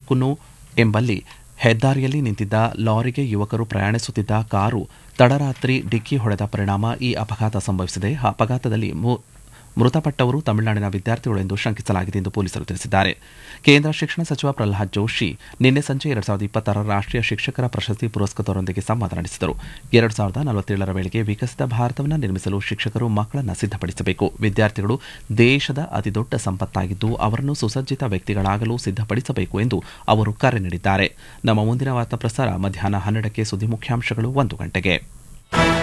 ಕುನ್ನು ಎಂಬಲ್ಲಿ ಹೆದ್ದಾರಿಯಲ್ಲಿ ನಿಂತಿದ್ದ ಲಾರಿಗೆ ಯುವಕರು ಪ್ರಯಾಣಿಸುತ್ತಿದ್ದ ಕಾರು ತಡರಾತ್ರಿ ಡಿಕ್ಕಿ ಹೊಡೆದ ಪರಿಣಾಮ ಈ ಅಪಘಾತ ಸಂಭವಿಸಿದೆ ಅಪಘಾತದಲ್ಲಿ ಮು- ಮೃತಪಟ್ಟವರು ತಮಿಳುನಾಡಿನ ವಿದ್ಯಾರ್ಥಿಗಳು ಎಂದು ಶಂಕಿಸಲಾಗಿದೆ ಎಂದು ಪೊಲೀಸರು ತಿಳಿಸಿದ್ದಾರೆ ಕೇಂದ್ರ ಶಿಕ್ಷಣ ಸಚಿವ ಪ್ರಹ್ಲಾದ್ ಜೋಶಿ ನಿನ್ನೆ ಸಂಜೆ ಎರಡ್ ಸಾವಿರದ ಇಪ್ಪತ್ತರ ರಾಷ್ಟ್ರೀಯ ಶಿಕ್ಷಕರ ಪ್ರಶಸ್ತಿ ಪುರಸ್ಕೃತರೊಂದಿಗೆ ಸಂವಾದ ನಡೆಸಿದರು ಎರಡ್ ಸಾವಿರದ ನಲವತ್ತೇಳರ ವೇಳೆಗೆ ವಿಕಸಿತ ಭಾರತವನ್ನು ನಿರ್ಮಿಸಲು ಶಿಕ್ಷಕರು ಮಕ್ಕಳನ್ನು ಸಿದ್ಧಪಡಿಸಬೇಕು ವಿದ್ಯಾರ್ಥಿಗಳು ದೇಶದ ಅತಿದೊಡ್ಡ ಸಂಪತ್ತಾಗಿದ್ದು ಅವರನ್ನು ಸುಸಜ್ಜಿತ ವ್ಯಕ್ತಿಗಳಾಗಲು ಸಿದ್ಧಪಡಿಸಬೇಕು ಎಂದು ಅವರು ಕರೆ ನೀಡಿದ್ದಾರೆ ನಮ್ಮ ಮುಂದಿನ ವಾರ್ತಾ ಪ್ರಸಾರ ಮಧ್ಯಾಹ್ನ ಹನ್ನೆರಡಕ್ಕೆ ಸುದ್ದಿ ಮುಖ್ಯಾಂಶಗಳು ಒಂದು ಗಂಟೆಗೆ